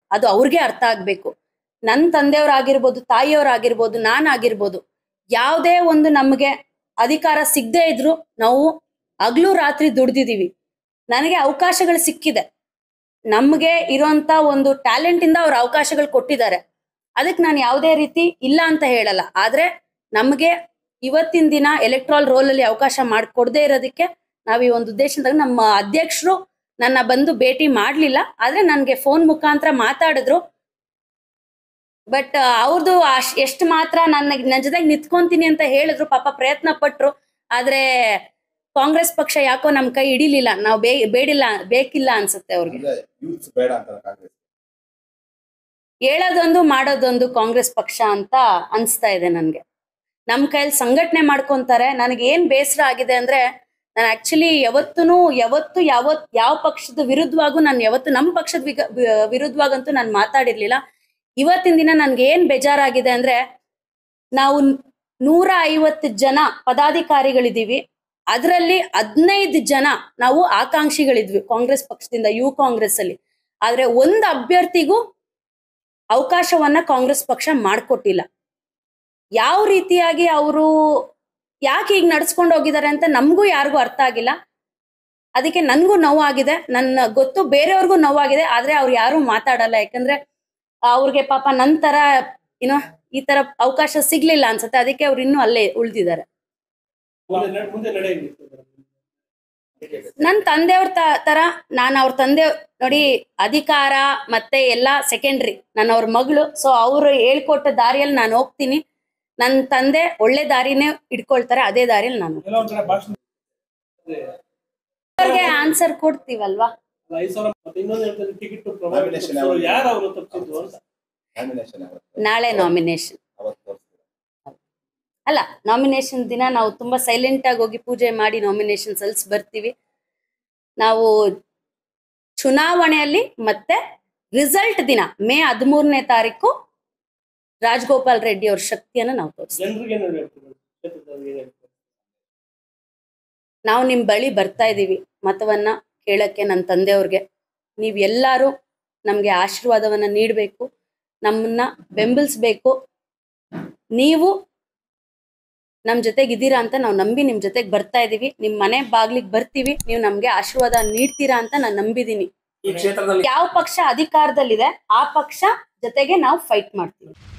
ಅದು ಅವ್ರಿಗೆ ಅರ್ಥ ಆಗ್ಬೇಕು ನನ್ನ ತಂದೆಯವ್ರಾಗಿರ್ಬೋದು ತಾಯಿಯವ್ರಾಗಿರ್ಬೋದು ನಾನಾಗಿರ್ಬೋದು ಯಾವುದೇ ಒಂದು ನಮಗೆ ಅಧಿಕಾರ ಸಿಗದೆ ಇದ್ರು ನಾವು ಹಗ್ಲು ರಾತ್ರಿ ದುಡ್ದಿದೀವಿ ನನಗೆ ಅವಕಾಶಗಳು ಸಿಕ್ಕಿದೆ ನಮಗೆ ಇರೋಂತ ಒಂದು ಟ್ಯಾಲೆಂಟ್ ಇಂದ ಅವ್ರ ಅವಕಾಶಗಳು ಕೊಟ್ಟಿದ್ದಾರೆ ಅದಕ್ಕೆ ನಾನು ಯಾವುದೇ ರೀತಿ ಇಲ್ಲ ಅಂತ ಹೇಳಲ್ಲ ಆದ್ರೆ ನಮಗೆ ಇವತ್ತಿನ ದಿನ ಎಲೆಕ್ಟ್ರಾಲ್ ರೋಲ್ ಅಲ್ಲಿ ಅವಕಾಶ ಮಾಡಿಕೊಡದೇ ಇರೋದಕ್ಕೆ ನಾವ್ ಈ ಒಂದು ಉದ್ದೇಶದಾಗ ನಮ್ಮ ಅಧ್ಯಕ್ಷರು ನನ್ನ ಬಂದು ಭೇಟಿ ಮಾಡ್ಲಿಲ್ಲ ಆದ್ರೆ ನನ್ಗೆ ಫೋನ್ ಮುಖಾಂತರ ಮಾತಾಡಿದ್ರು ಬಟ್ ಅವ್ರದ್ದು ಎಷ್ಟು ಮಾತ್ರ ನನ್ನ ನನ್ನ ಜೊತೆಗೆ ನಿಂತ್ಕೊಂತೀನಿ ಅಂತ ಹೇಳಿದ್ರು ಪಾಪ ಪ್ರಯತ್ನ ಪಟ್ರು ಆದ್ರೆ ಕಾಂಗ್ರೆಸ್ ಪಕ್ಷ ಯಾಕೋ ನಮ್ ಕೈ ಹಿಡಿಲಿಲ್ಲ ನಾವು ಬೇ ಬೇಡಿಲ್ಲ ಬೇಕಿಲ್ಲ ಅನ್ಸುತ್ತೆ ಅವ್ರಿಗೆ ಅಂದ್ರೆ ಯೂತ್ಸ್ ಬೇಡ ಅಂತಾರೆ ಕಾಂಗ್ರೆಸ್ ಹೇಳೋದೊಂದು ಮಾಡೋದೊಂದು ಕಾಂಗ್ರೆಸ್ ಪಕ್ಷ ಅಂತ ಅನ್ಸ್ತಾ ಇದೆ ನನ್ಗೆ ನಮ್ ಕೈಯಲ್ಲಿ ಸಂಘಟನೆ ಮಾಡ್ಕೊಂತಾರೆ ನನಗೆ ಏನ್ ಬೇಸರ ಆಗಿದೆ ಅಂದ್ರೆ ನಾನು ಆಕ್ಚುಲಿ ಯಾವತ್ತೂ ಯಾವತ್ತು ಯಾವತ್ ಯಾವ ಪಕ್ಷದ ವಿರುದ್ಧವಾಗೂ ನಾನು ಯಾವತ್ತು ನಮ್ಮ ಪಕ್ಷದ ವಿಗ- ವಿ- ವಿರುದ್ಧವಾಗಂತೂ ನಾನು ಮಾತಾಡಿರ್ಲಿಲ್ಲ ಇವತ್ತಿನ ದಿನ ನನ್ಗೆ ಏನ್ ಬೇಜಾರಾಗಿದೆ ಅಂದ್ರೆ ನಾವು ನೂರ ಐವತ್ತು ಜನ ಪದಾಧಿಕಾರಿಗಳಿದೀವಿ ಅದರಲ್ಲಿ ಹದಿನೈದು ಜನ ನಾವು ಆಕಾಂಕ್ಷಿಗಳಿದ್ವಿ ಕಾಂಗ್ರೆಸ್ ಪಕ್ಷದಿಂದ ಯು ಕಾಂಗ್ರೆಸ್ ಅಲ್ಲಿ ಆದ್ರೆ ಒಂದ್ ಅಭ್ಯರ್ಥಿಗೂ ಅವಕಾಶವನ್ನ ಕಾಂಗ್ರೆಸ್ ಪಕ್ಷ ಮಾಡ್ಕೊಟ್ಟಿಲ್ಲ ಯಾವ ರೀತಿಯಾಗಿ ಅವರು ಯಾಕೆ ಈಗ ನಡ್ಸ್ಕೊಂಡು ಹೋಗಿದ್ದಾರೆ ಅಂತ ನಮಗೂ ಯಾರಿಗೂ ಅರ್ಥ ಆಗಿಲ್ಲ ಅದಕ್ಕೆ ನನ್ಗೂ ನೋವಾಗಿದೆ ನನ್ನ ಗೊತ್ತು ಬೇರೆಯವ್ರಿಗೂ ನೋವಾಗಿದೆ ಆದ್ರೆ ಅವ್ರು ಯಾರು ಮಾತಾಡಲ್ಲ ಯಾಕಂದ್ರೆ ಅವ್ರಿಗೆ ಪಾಪ ನಂತರ ಏನೋ ಈ ತರ ಅವಕಾಶ ಸಿಗ್ಲಿಲ್ಲ ಅನ್ಸುತ್ತೆ ಅದಕ್ಕೆ ಅವ್ರು ಇನ್ನೂ ಅಲ್ಲೇ ಉಳ್ದಿದ್ದಾರೆ ಮುಂದೆ ನಡೆ- ಮುಂದೆ ನಡೆ ಹೆಂಗಿತ್ತು ಮೇಡಮ್? ನನ್ ತಂದೆಯವ್ರ ತ- ತರ ನಾನು ಅವ್ರ ತಂದೆ ನೋಡಿ ಅಧಿಕಾರ ಮತ್ತೆ ಎಲ್ಲಾ ಸೆಕೆಂಡ್ರಿ ನಾನು ಅವ್ರ ಮಗಳು ಸೊ ಅವ್ರು ಹೇಳ್ಕೊಟ್ಟ ದಾರಿಯಲ್ಲಿ ನಾನು ಹೋಗ್ತೀನಿ ನನ್ನ ತಂದೆ ಒಳ್ಳೆ ದಾರಿನೇ ಇಟ್ಕೊಳ್ತಾರೆ ಅದೇ ದಾರಿಯಲ್ಲಿ ನಾನು ಎಲ್ಲ ಒಂದ್ ಕಡೆ ಭಾಷಣ ಅವ್ರಿಗೆ ಆನ್ಸರ್ ಕೊಡ್ತೀವಲ್ವಾ ಅಲ್ಲ, ಐದ್ ಸಾವಿರ ಮತ್ತೆ ಇನ್ನೊಂದು ಹೇಳ್ತಾರೆ ಟಿಕೆಟ್ Nomination ಯಾವಾಗ? ಯಾರು ಅವರು ತಪ್ಪಿಸಿದ್ದು ಅಂತ ನಾಮಿನೇಷನ್ ಅವತ್ತು ನಾಳೆ ನಾಮಿನೇಷನ್ ಅವತ್ತು ತೋರಿಸ್ತೀರಾ ಅಲ್ಲ ನಾಮಿನೇಷನ್ ದಿನ ನಾವು ತುಂಬಾ ಸೈಲೆಂಟ್ ಆಗಿ ಹೋಗಿ ಪೂಜೆ ಮಾಡಿ ನಾಮಿನೇಷನ್ ಸಲ್ಸ್ ಬರ್ತೀವಿ ನಾವು ಚುನಾವಣೆಯಲ್ಲಿ ಮತ್ತೆ ರಿಸಲ್ಟ್ ದಿನ ಮೇ ಹದಿಮೂರನೇ ತಾರೀಕು ರಾಜಗೋಪಾಲ್ ರೆಡ್ಡಿ ಅವ್ರ ಶಕ್ತಿಯನ್ನ ನಾವು ತೋರಿಸ್ತೀವಿ ಜನರಿಗೆ ಏನು ಹೇಳ್ತೀವಿ ಕ್ಷೇತ್ರದವ್ರಿಗೆ ಏನ್ ಹೇಳ್ತೀವಿ ನಾವು ನಿಮ್ ಬಳಿ ಬರ್ತಾ ಇದೀವಿ ಮತವನ್ನ ಕೇಳಕ್ಕೆ ನನ್ನ ತಂದೆಯವ್ರಿಗೆ ನೀವ್ ಎಲ್ಲಾರು ನಮ್ಗೆ ಆಶೀರ್ವಾದವನ್ನ ನೀಡಬೇಕು ನಮ್ಮನ್ನ ಬೆಂಬಲಿಸ್ಬೇಕು ನೀವು ನಮ್ ಜೊತೆಗೆ ಇದ್ದೀರಾ ಅಂತ ನಾವು ನಂಬಿ ನಿಮ್ ಜೊತೆಗೆ ಬರ್ತಾ ಇದೀವಿ ನಿಮ್ ಮನೆ ಬಾಗ್ಲಿಗೆ ಬರ್ತೀವಿ ನೀವು ನಮ್ಗೆ ಆಶೀರ್ವಾದ ನೀಡ್ತೀರಾ ಅಂತ ನಾನು ನಂಬಿದೀನಿ ಈ ಕ್ಷೇತ್ರದಲ್ಲಿ ಯಾವ ಪಕ್ಷ ಅಧಿಕಾರದಲ್ಲಿದೆ ಆ ಪಕ್ಷ ಜೊತೆಗೆ ನಾವು ಫೈಟ್ ಮಾಡ್ತೀವಿ